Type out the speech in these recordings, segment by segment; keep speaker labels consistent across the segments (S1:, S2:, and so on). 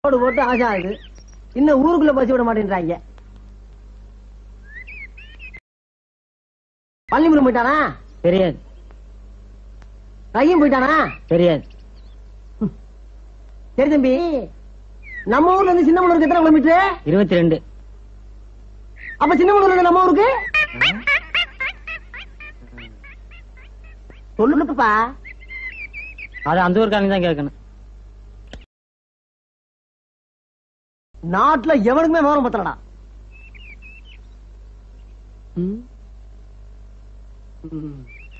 S1: போடு போட்டு ஆசை ஆகுது இன்னும் ஊருக்குள்ள பசி விட மாட்டேன்றாங்க பள்ளிமுறை போயிட்டானா
S2: தெரியாது
S1: ரஹீம் போயிட்டானா
S2: தெரியாது
S1: சரி தம்பி நம்ம ஊர்ல இருந்து சின்னமனூருக்கு எத்தனை கிலோமீட்டர்
S2: இருபத்தி ரெண்டு
S1: அப்ப சின்னமனூர்ல இருந்து நம்ம ஊருக்கு சொல்லுப்பா
S2: அது அந்த ஊருக்காரங்க தான் கேட்கணும்
S1: நாட்டுல எவனுக்குமே விவரம் பத்தலடா ம். ம்.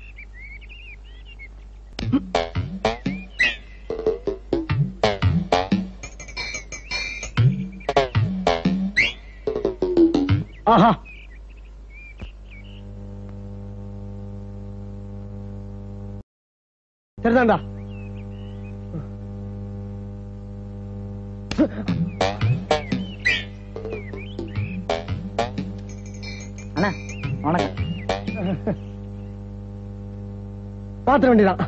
S1: ஆஹா சரிதான்டா
S2: அண்ணா வணக்கம்
S1: பாத்திர வேண்டியதான்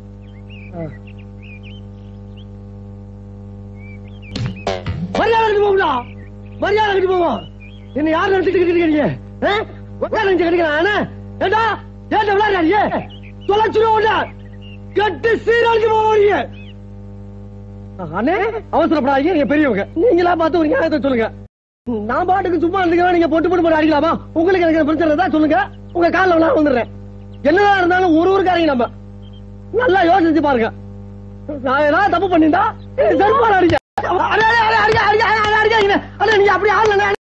S1: மரியாதை கட்டி போகும்டா மரியாதை கட்டி போவோம் என்ன யார் நினைச்சிட்டு இருக்கீங்க நினைச்சு கிடைக்கிறா ஏண்டா ஏண்டா விளையாடுறீங்க தொலைச்சிருவோம் கட்டு சீரழிஞ்சு போவீங்க அண்ணே அவசரப்படாதீங்க நீங்க பெரியவங்க நீங்களா பார்த்து ஒரு நியாயத்தை சொல்லுங்க நான் பாட்டுக்கு சும்மா இருந்துக்கிறேன் நீங்க பொட்டு பொட்டு போட்டு அடிக்கலாமா உங்களுக்கு எனக்கு பிரச்சனை தான் சொல்லுங்க உங்க காலில் விழா வந்துடுறேன் என்னதான் இருந்தாலும் ஒரு ஊருக்காரங்க நம்ம நல்லா யோசிச்சு பாருங்க நான் ஏதாவது தப்பு பண்ணிருந்தா செருப்பால அடிக்க அடே, அடே, அடே, அடிக்க, அடிக்க, அடிக்க, அடிக்க, அடிக்க. அடே, நீங்க அப்படி ஆடல